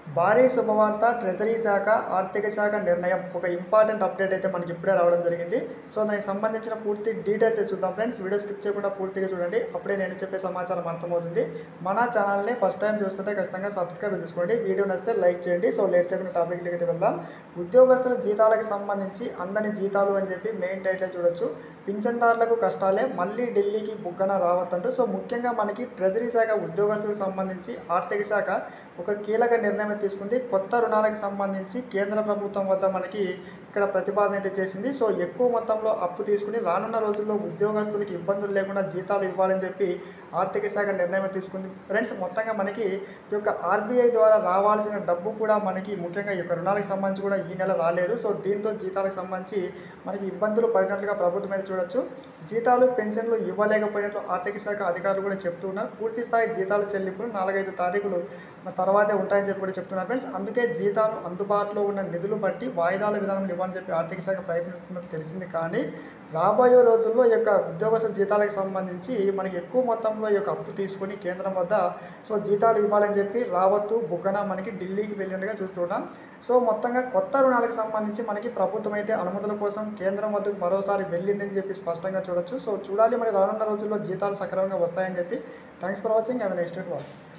భారీ శుభవార్త ట్రెజరీ శాఖ ఆర్థిక శాఖ నిర్ణయం ఒక ఇంపార్టెంట్ అప్డేట్ అయితే మనకి ఇప్పుడే రావడం జరిగింది సో దానికి సంబంధించిన పూర్తి డీటెయిల్స్ చూద్దాం ఫ్రెండ్స్ వీడియో స్కిప్ చేయకుండా పూర్తిగా చూడండి అప్పుడే నేను చెప్పే సమాచారం అర్థమవుతుంది మన ఛానల్ని ఫస్ట్ టైం చూస్తుంటే ఖచ్చితంగా సబ్స్క్రైబ్ చేసుకోండి వీడియో నచ్చితే లైక్ చేయండి సో లేట్ చేయకుండా టాపిక్ అయితే వెళ్దాం ఉద్యోగస్తుల జీతాలకు సంబంధించి అందని జీతాలు అని చెప్పి మెయిన్ టైటిల్ చూడొచ్చు పింఛన్దారులకు కష్టాలే మళ్ళీ ఢిల్లీకి బుగ్గన రావద్దంటూ సో ముఖ్యంగా మనకి ట్రెజరీ శాఖ ఉద్యోగస్తులకు సంబంధించి ఆర్థిక శాఖ ఒక కీలక నిర్ణయం తీసుకుంది కొత్త రుణాలకు సంబంధించి కేంద్ర ప్రభుత్వం వద్ద మనకి ఇక్కడ ప్రతిపాదన అయితే చేసింది సో ఎక్కువ మొత్తంలో అప్పు తీసుకుని రానున్న రోజుల్లో ఉద్యోగస్తులకు ఇబ్బందులు లేకుండా జీతాలు ఇవ్వాలని చెప్పి ఆర్థిక శాఖ నిర్ణయం తీసుకుంది ఫ్రెండ్స్ మొత్తంగా మనకి ఈ యొక్క ఆర్బీఐ ద్వారా రావాల్సిన డబ్బు కూడా మనకి ముఖ్యంగా ఈ యొక్క రుణాలకు సంబంధించి కూడా ఈ నెల రాలేదు సో దీంతో జీతాలకు సంబంధించి మనకి ఇబ్బందులు పడినట్లుగా ప్రభుత్వం అయితే చూడొచ్చు జీతాలు పెన్షన్లు ఇవ్వలేకపోయినట్లు ఆర్థిక శాఖ అధికారులు కూడా చెప్తున్నారు పూర్తి స్థాయి జీతాల చెల్లింపులు నాలుగైదు తారీఖులు తర్వాతే ఉంటాయని చెప్పి కూడా చెప్తున్నారు ఫ్రెండ్స్ అందుకే జీతాలు అందుబాటులో ఉన్న నిధులు బట్టి వాయిదాల విధానం ఇవ్వాలని చెప్పి ఆర్థిక శాఖ ప్రయత్నిస్తున్నట్టు తెలిసింది కానీ రాబోయే రోజుల్లో ఈ యొక్క ఉద్యోగస్తుల జీతాలకు సంబంధించి మనకి ఎక్కువ మొత్తంలో ఈ యొక్క అప్పు తీసుకొని కేంద్రం వద్ద సో జీతాలు ఇవ్వాలని చెప్పి రావత్తు బుగ్గన మనకి ఢిల్లీకి వెళ్ళినట్టుగా చూస్తున్నాం సో మొత్తంగా కొత్త రుణాలకు సంబంధించి మనకి ప్రభుత్వం అయితే అనుమతుల కోసం కేంద్రం వద్దకు మరోసారి వెళ్ళిందని చెప్పి స్పష్టంగా చూడొచ్చు సో చూడాలి మరి రానున్న రోజుల్లో జీతాలు సక్రమంగా వస్తాయని చెప్పి thanks for watching I next watch